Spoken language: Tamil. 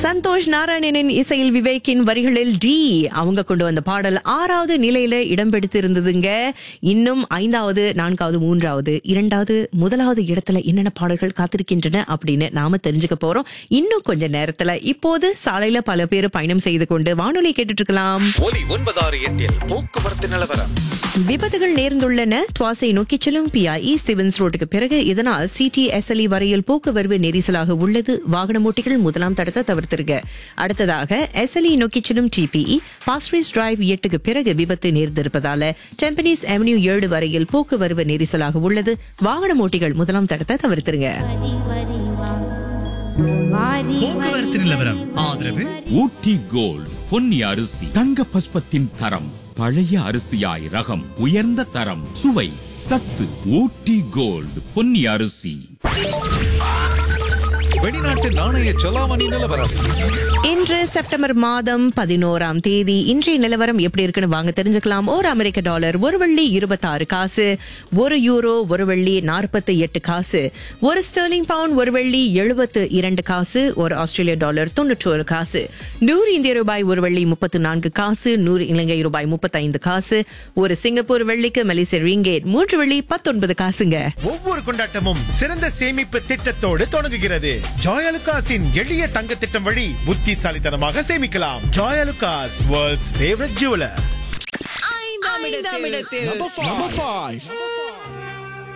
சந்தோஷ் நாராயணனின் இசையில் விவேக்கின் வரிகளில் டி அவங்க கொண்டு வந்த பாடல் ஆறாவது நிலையில இடம் பிடித்திருந்ததுங்க இன்னும் ஐந்தாவது நான்காவது மூன்றாவது இரண்டாவது முதலாவது இடத்துல என்னென்ன பாடல்கள் காத்திருக்கின்றன அப்படின்னு நாம தெரிஞ்சுக்க போறோம் இன்னும் கொஞ்ச நேரத்துல இப்போது சாலையில பல பேர் பயணம் செய்து கொண்டு வானொலி கேட்டுட்டு இருக்கலாம் ஒலி ஒன்பதாறு எட்டில் போக்குவரத்து நிலவரம் விபத்துகள் நேர்ந்துள்ளன துவாசை நோக்கிச் செல்லும் பிஐஇ ஸ்டிவன்ஸ் ரோட்டுக்கு பிறகு இதனால் சிடிஎஸ்எல்இ வரையில் போக்குவரவு நெரிசலாக உள்ளது வாகன ஓட்டிகள் முதலாம் தடத்தை தவிர்த்திருக்க அடுத்ததாக எஸ்எல்இ நோக்கிச் செல்லும் டிபிஇ பாஸ்ட்ரேஸ் டிரைவ் எட்டுக்கு பிறகு விபத்து நேர்ந்திருப்பதால டெம்பனிஸ் அவென்யூ ஏழு வரையில் போக்குவரவு நெரிசலாக உள்ளது வாகன ஓட்டிகள் முதலாம் தடத்தை தவிர்த்திருங்க வரி வரி வா வாரி போக்குவரத்து நிலவரம் ஆதரவு ஊட்டி கோல்ட் பொன்னி அரிசி தங்க பஸ்பத்தின் தரம் பழைய அரிசியாய் ரகம் உயர்ந்த தரம் சுவை சத்து ஊட்டி கோல்ட் பொன்னி அரிசி வெளிநாட்டு நாணய செலாவணி நிலவரம் இன்று செப்டம்பர் மாதம் பதினோராம் தேதி இன்றைய நிலவரம் எப்படி இருக்குன்னு வாங்க தெரிஞ்சுக்கலாம் ஒரு அமெரிக்க டாலர் ஒரு வெள்ளி இருபத்தாறு காசு ஒரு யூரோ ஒரு வெள்ளி நாற்பத்தி எட்டு காசு ஒரு ஸ்டெர்லிங் பவுண்ட் ஒரு வெள்ளி எழுபத்து இரண்டு காசு ஒரு ஆஸ்திரேலிய டாலர் தொன்னூற்றோரு காசு நூறு இந்திய ரூபாய் ஒரு வெள்ளி முப்பத்து நான்கு காசு நூறு இலங்கை ரூபாய் முப்பத்தைந்து காசு ஒரு சிங்கப்பூர் வெள்ளிக்கு மலேசிய ரிங்கேட் மூன்று வெள்ளி பத்தொன்பது காசுங்க ஒவ்வொரு கொண்டாட்டமும் சிறந்த சேமிப்பு திட்டத்தோடு தொடங்குகிறது ஜாயலுகாஸின் எளிய தங்க திட்டம் வழி புத்திசாலித்தனமாக சேமிக்கலாம் ஜாயலுகாஸ் வேர்ல்ட்ஸ் ஃபேவரட் ஜுவலர் ஐந்தாம் இடத்தில் Number five.